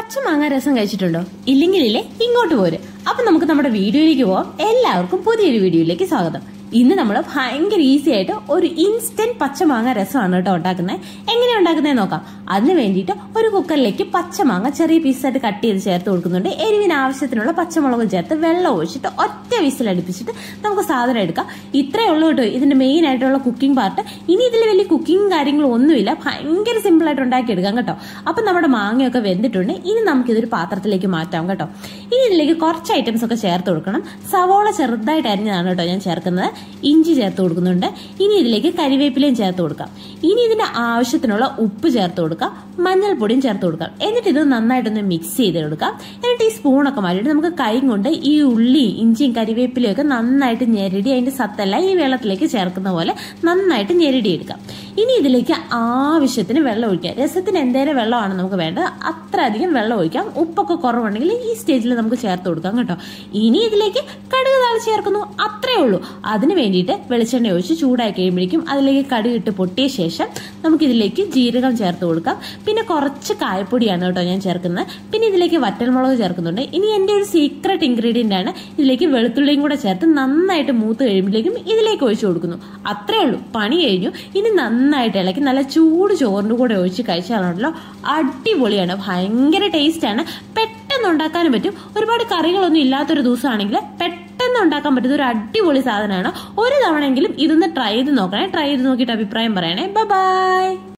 പച്ചമാങ്ങ രസം കഴിച്ചിട്ടുണ്ടോ ഇല്ലെങ്കിലില്ലേ ഇങ്ങോട്ട് പോര് അപ്പൊ നമുക്ക് നമ്മുടെ വീഡിയോയിലേക്ക് പോവാം എല്ലാവർക്കും പുതിയൊരു വീഡിയോയിലേക്ക് സ്വാഗതം ഇന്ന് നമ്മൾ ഭയങ്കര ഈസി ആയിട്ട് ഒരു ഇൻസ്റ്റന്റ് പച്ചമാങ്ങ രസമാണ് കേട്ടോ ഉണ്ടാക്കുന്നത് എങ്ങനെയാ ഉണ്ടാക്കുന്നത് നോക്കാം അതിന് വേണ്ടിയിട്ട് ഒരു കുക്കറിലേക്ക് പച്ചമാങ്ങ ചെറിയ പീസായിട്ട് കട്ട് ചെയ്ത് ചേർത്ത് കൊടുക്കുന്നുണ്ട് എരിവിന് ആവശ്യത്തിനുള്ള പച്ചമുളകും ചേർത്ത് വെള്ളം ഒഴിച്ചിട്ട് ഒറ്റ വിസിൽ അടുപ്പിച്ചിട്ട് നമുക്ക് സാധനം എടുക്കാം ഇത്രയേ ഉള്ളൂ കേട്ടോ ഇതിന്റെ മെയിൻ ആയിട്ടുള്ള കുക്കിംഗ് പാർട്ട് ഇനി ഇതിൽ വലിയ കുക്കിംഗ് കാര്യങ്ങളും ഒന്നുമില്ല ഭയങ്കര സിമ്പിൾ ആയിട്ട് ഉണ്ടാക്കിയെടുക്കാം കേട്ടോ അപ്പൊ നമ്മുടെ മാങ്ങയൊക്കെ വെന്തിട്ടുണ്ട് ഇനി നമുക്ക് ഇതൊരു പാത്രത്തിലേക്ക് മാറ്റാം കേട്ടോ ഇനി ഇതിലേക്ക് കുറച്ച് ഐറ്റംസ് ഒക്കെ ചേർത്ത് കൊടുക്കണം സവോള ചെറുതായിട്ട് അരിഞ്ഞതാണ് കേട്ടോ ഞാൻ ചേർക്കുന്നത് ഇഞ്ചി ചേർത്ത് കൊടുക്കുന്നുണ്ട് ഇനി ഇതിലേക്ക് കരിവേപ്പിലയും ചേർത്ത് കൊടുക്കാം ഇനി ഇതിന്റെ ആവശ്യത്തിനുള്ള ഉപ്പ് ചേർത്ത് കൊടുക്കാം മഞ്ഞൾപ്പൊടിയും ചേർത്ത് കൊടുക്കാം എന്നിട്ട് ഇത് നന്നായിട്ടൊന്ന് മിക്സ് ചെയ്ത് കൊടുക്കാം എന്നിട്ട് ഈ സ്പൂണൊക്കെ മാറ്റിയിട്ട് നമുക്ക് കൈ കൊണ്ട് ഈ ഉള്ളി ഇഞ്ചിയും കരിവേപ്പിലയും ഒക്കെ നന്നായിട്ട് ഞെരടി അതിന്റെ സത്തെല്ലാം ഈ വെള്ളത്തിലേക്ക് ചേർക്കുന്ന പോലെ നന്നായിട്ട് ഞെരടി എടുക്കാം ഇനി ഇതിലേക്ക് ആവശ്യത്തിന് വെള്ളം ഒഴിക്കാം രസത്തിന് എന്തേലും വെള്ളമാണ് നമുക്ക് വേണ്ടത് അത്ര അധികം വെള്ളം ഒഴിക്കാം ഉപ്പൊക്കെ കുറവുണ്ടെങ്കിൽ ഈ സ്റ്റേജിൽ നമുക്ക് ചേർത്ത് കൊടുക്കാം കേട്ടോ ഇനി ഇതിലേക്ക് കടുക് താളി ചേർക്കുന്നു അത്രേ ഉള്ളൂ അതിന് വേണ്ടിയിട്ട് വെളിച്ചെണ്ണ ഒഴിച്ച് ചൂടാക്കി കഴിയുമ്പോഴേക്കും അതിലേക്ക് കടുക് ഇട്ട് പൊട്ടിയ ശേഷം നമുക്ക് ഇതിലേക്ക് ജീരകം ചേർത്ത് കൊടുക്കാം പിന്നെ കുറച്ച് കായപ്പൊടിയാണ് കേട്ടോ ഞാൻ ചേർക്കുന്നത് പിന്നെ ഇതിലേക്ക് വറ്റൽമുളക് ചേർക്കുന്നുണ്ട് ഇനി എൻ്റെ ഒരു സീക്രട്ട് ഇൻഗ്രീഡിയൻ്റ് ആണ് ഇതിലേക്ക് വെളുത്തുള്ളിയും കൂടെ ചേർത്ത് നന്നായിട്ട് മൂത്ത് കഴിയുമ്പോഴേക്കും ഇതിലേക്ക് ഒഴിച്ചു കൊടുക്കുന്നു അത്രേ ഉള്ളൂ പണി കഴിഞ്ഞു ഇനി നന്നായിട്ട് ഇളക്കി നല്ല ചൂട് ചോറിൻ്റെ കൂടെ ഒഴിച്ച് കഴിച്ചാണല്ലോ അടിപൊളിയാണ് ഭയങ്കര ടേസ്റ്റാണ് പെട്ടെന്ന് ഉണ്ടാക്കാനും പറ്റും ഒരുപാട് കറികളൊന്നും ഇല്ലാത്തൊരു ദിവസമാണെങ്കിൽ പെട്ടെന്ന് ഉണ്ടാക്കാൻ പറ്റുന്ന ഒരു അടിപൊളി സാധനമാണ് ഒരു തവണയെങ്കിലും ഇതൊന്ന് ട്രൈ ചെയ്ത് നോക്കണേ ട്രൈ ചെയ്ത് നോക്കിയിട്ട് അഭിപ്രായം പറയണേ ബൈ